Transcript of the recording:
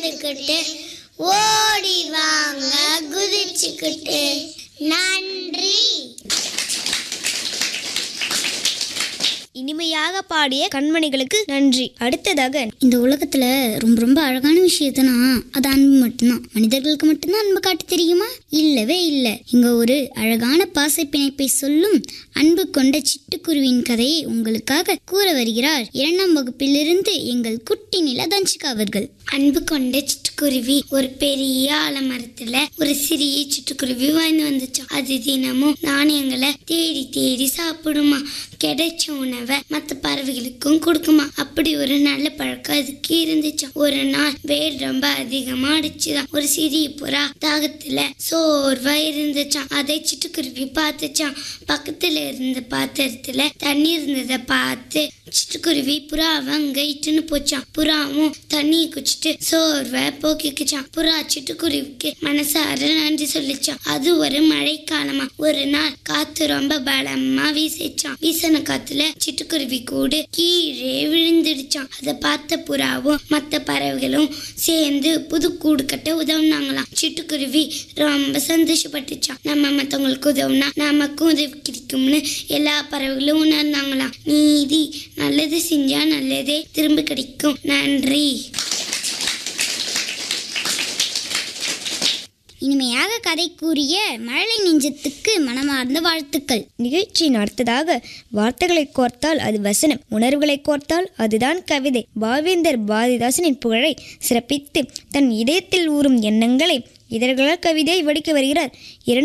பயந்துக்கிட்டு ஓடி வாங்க குதிச்சுக்கிட்டு நன்றி இனிமையாக பாடிய கண்மணிகளுக்கு நன்றி அடுத்ததாக இந்த உலகத்துல ரொம்ப ரொம்ப அழகான விஷயத்தனா அது அன்பு மட்டும்தான் மனிதர்களுக்கு மட்டும்தான் அன்பு காட்ட தெரியுமா இல்லவே இல்லை இங்க ஒரு அழகான பாசை பிணைப்பை சொல்லும் அன்பு கொண்ட சிட்டுக்குருவியின் கதையை உங்களுக்காக கூற வருகிறார் இரண்டாம் வகுப்பிலிருந்து எங்கள் குட்டி நிலதஞ்சிகா அவர்கள் அன்பு கொண்ட சிட்டுக்குருவி ஒரு பெரிய ஆலமரத்துல ஒரு சிறிய சிட்டுக்குருவி வாழ்ந்து வந்துச்சாம் அது தினமும் தானியங்களை தேடி தேடி சாப்பிடுமா கிடைச்ச உணவை மற்ற பறவைகளுக்கும் கொடுக்குமா அப்படி ஒரு நல்ல பழக்கம் அதுக்கு இருந்துச்சாம் ஒரு நாள் வேர் ரொம்ப அதிகமா அடிச்சுதான் ஒரு சிறிய புறா தாகத்துல சோர்வா இருந்துச்சாம் அதை சிட்டுக்குருவி பார்த்துச்சாம் பக்கத்துல இருந்த பாத்திரத்துல தண்ணி இருந்ததை பார்த்து சிட்டுக்குருவி புறாவை அங்க இட்டுன்னு போச்சான் புறாவும் தண்ணியை குடிச்சிட்டு சோர்வை போக்கிக்குச்சான் புறா சிட்டுக்குருவிக்கு மனசார நன்றி சொல்லிச்சான் அது ஒரு மழைக்காலமா ஒரு நாள் காத்து ரொம்ப பலமா வீசிச்சான் வீசின காத்துல சிட்டுக்குருவி கூடு கீழே விழுந்துடுச்சான் அதை பார்த்த புறாவும் மற்ற பறவைகளும் சேர்ந்து புது கூடு கட்ட உதவுனாங்களாம் சிட்டுக்குருவி ரொம்ப சந்தோஷப்பட்டுச்சான் நம்ம மற்றவங்களுக்கு உதவுனா நமக்கும் உதவி கிடைக்கும்னு எல்லா பறவைகளும் உணர்ந்தாங்களாம் நீதி நல்லது செஞ்சா நல்லதே திரும்ப கிடைக்கும் நன்றி இனிமையாக கதை கூறிய மழலை நெஞ்சத்துக்கு மனமார்ந்த வாழ்த்துக்கள் நிகழ்ச்சியின் அடுத்ததாக வார்த்தைகளை கோர்த்தால் அது வசனம் உணர்வுகளை கோர்த்தால் அதுதான் கவிதை பாவேந்தர் பாரதிதாசனின் புகழை சிறப்பித்து தன் இதயத்தில் ஊறும் எண்ணங்களை இதழ்களால் கவிதை வடிக்க வருகிறார் இரண்டு